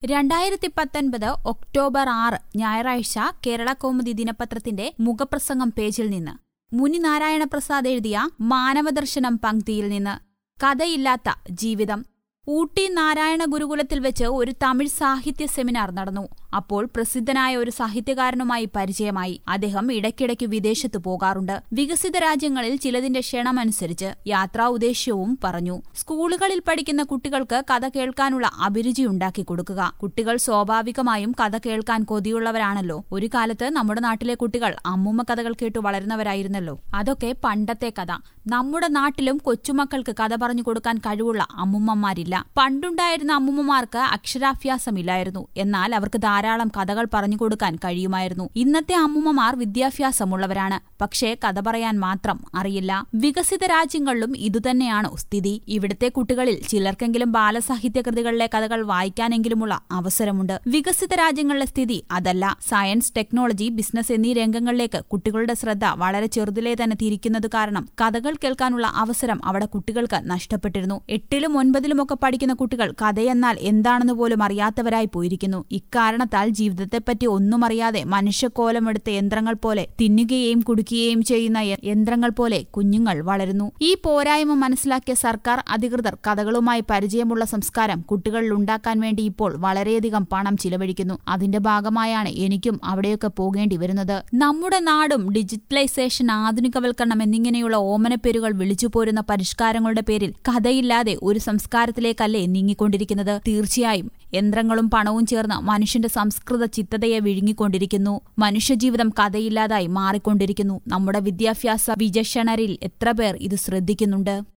രണ്ടായിരത്തി പത്തൊൻപത് ഒക്ടോബർ ആറ് ഞായറാഴ്ച കേരള കൗമുദി ദിനപത്രത്തിന്റെ മുഖപ്രസംഗം പേജിൽ നിന്ന് മുനി നാരായണ പ്രസാദ് എഴുതിയ മാനവദർശനം പങ്ക്തിയിൽ നിന്ന് കഥയില്ലാത്ത ജീവിതം ഊട്ടി നാരായണ ഗുരുകുലത്തിൽ വെച്ച് ഒരു തമിഴ് സാഹിത്യ സെമിനാർ നടന്നു അപ്പോൾ പ്രസിദ്ധനായ ഒരു സാഹിത്യകാരനുമായി പരിചയമായി അദ്ദേഹം ഇടയ്ക്കിടയ്ക്ക് വിദേശത്ത് പോകാറുണ്ട് വികസിത രാജ്യങ്ങളിൽ ചിലതിന്റെ ക്ഷണമനുസരിച്ച് യാത്രാ ഉദ്ദേശ്യവും പറഞ്ഞു സ്കൂളുകളിൽ പഠിക്കുന്ന കുട്ടികൾക്ക് കഥ കേൾക്കാനുള്ള അഭിരുചി ഉണ്ടാക്കി കൊടുക്കുക കുട്ടികൾ സ്വാഭാവികമായും കഥ കേൾക്കാൻ കൊതിയുള്ളവരാണല്ലോ ഒരു കാലത്ത് നമ്മുടെ നാട്ടിലെ കുട്ടികൾ അമ്മൂമ്മ കഥകൾ കേട്ടു വളരുന്നവരായിരുന്നല്ലോ അതൊക്കെ പണ്ടത്തെ കഥ നമ്മുടെ നാട്ടിലും കൊച്ചുമക്കൾക്ക് കഥ പറഞ്ഞു കൊടുക്കാൻ കഴിവുള്ള അമ്മുമ്മമാരില്ല പണ്ടുണ്ടായിരുന്ന അമ്മുമ്മമാർക്ക് അക്ഷരാഭ്യാസമില്ലായിരുന്നു എന്നാൽ അവർക്ക് ധാരാളം കഥകൾ പറഞ്ഞു കൊടുക്കാൻ കഴിയുമായിരുന്നു ഇന്നത്തെ അമ്മുമ്മമാർ വിദ്യാഭ്യാസമുള്ളവരാണ് പക്ഷേ കഥ പറയാൻ മാത്രം അറിയില്ല വികസിത രാജ്യങ്ങളിലും ഇതുതന്നെയാണോ സ്ഥിതി ഇവിടുത്തെ കുട്ടികളിൽ ചിലർക്കെങ്കിലും ബാലസാഹിത്യ കൃതികളിലെ കഥകൾ വായിക്കാനെങ്കിലുമുള്ള അവസരമുണ്ട് വികസിത രാജ്യങ്ങളിലെ സ്ഥിതി അതല്ല സയൻസ് ടെക്നോളജി ബിസിനസ് എന്നീ രംഗങ്ങളിലേക്ക് കുട്ടികളുടെ ശ്രദ്ധ വളരെ ചെറുതിലേ തന്നെ തിരിക്കുന്നത് കാരണം കഥകൾ കേൾക്കാനുള്ള അവസരം അവിടെ കുട്ടികൾക്ക് നഷ്ടപ്പെട്ടിരുന്നു എട്ടിലും ഒൻപതിലുമൊക്കെ പഠിക്കുന്ന കുട്ടികൾ കഥയെന്നാൽ എന്താണെന്ന് പോലും അറിയാത്തവരായി പോയിരിക്കുന്നു ഇക്കാരണത്താൽ ജീവിതത്തെപ്പറ്റി ഒന്നും അറിയാതെ മനുഷ്യക്കോലമെടുത്ത യന്ത്രങ്ങൾ പോലെ തിന്നുകയും കുടിക്കുകയും ചെയ്യുന്ന യ- യന്ത്രങ്ങൾ പോലെ കുഞ്ഞുങ്ങൾ വളരുന്നു ഈ പോരായ്മ മനസ്സിലാക്കിയ സർക്കാർ അധികൃതർ കഥകളുമായി പരിചയമുള്ള സംസ്കാരം കുട്ടികളിൽ ഉണ്ടാക്കാൻ വേണ്ടി ഇപ്പോൾ വളരെയധികം പണം ചിലവഴിക്കുന്നു അതിന്റെ ഭാഗമായാണ് എനിക്കും അവിടെയൊക്കെ പോകേണ്ടി വരുന്നത് നമ്മുടെ നാടും ഡിജിറ്റലൈസേഷൻ ആധുനികവൽക്കരണം എന്നിങ്ങനെയുള്ള ഓമനപ്പേരുകൾ വിളിച്ചുപോരുന്ന പരിഷ്കാരങ്ങളുടെ പേരിൽ കഥയില്ലാതെ ഒരു സംസ്കാരത്തിലേക്കല്ലേ നീങ്ങിക്കൊണ്ടിരിക്കുന്നത് തീർച്ചയായും യന്ത്രങ്ങളും പണവും ചേർന്ന് മനുഷ്യന്റെ സംസ്കൃത ചിത്തതയെ വിഴുങ്ങിക്കൊണ്ടിരിക്കുന്നു മനുഷ്യജീവിതം കഥയില്ലാതായി മാറിക്കൊണ്ടിരിക്കുന്നു നമ്മുടെ വിദ്യാഭ്യാസ വിചക്ഷണരിൽ എത്ര പേർ ഇത് ശ്രദ്ധിക്കുന്നുണ്ട്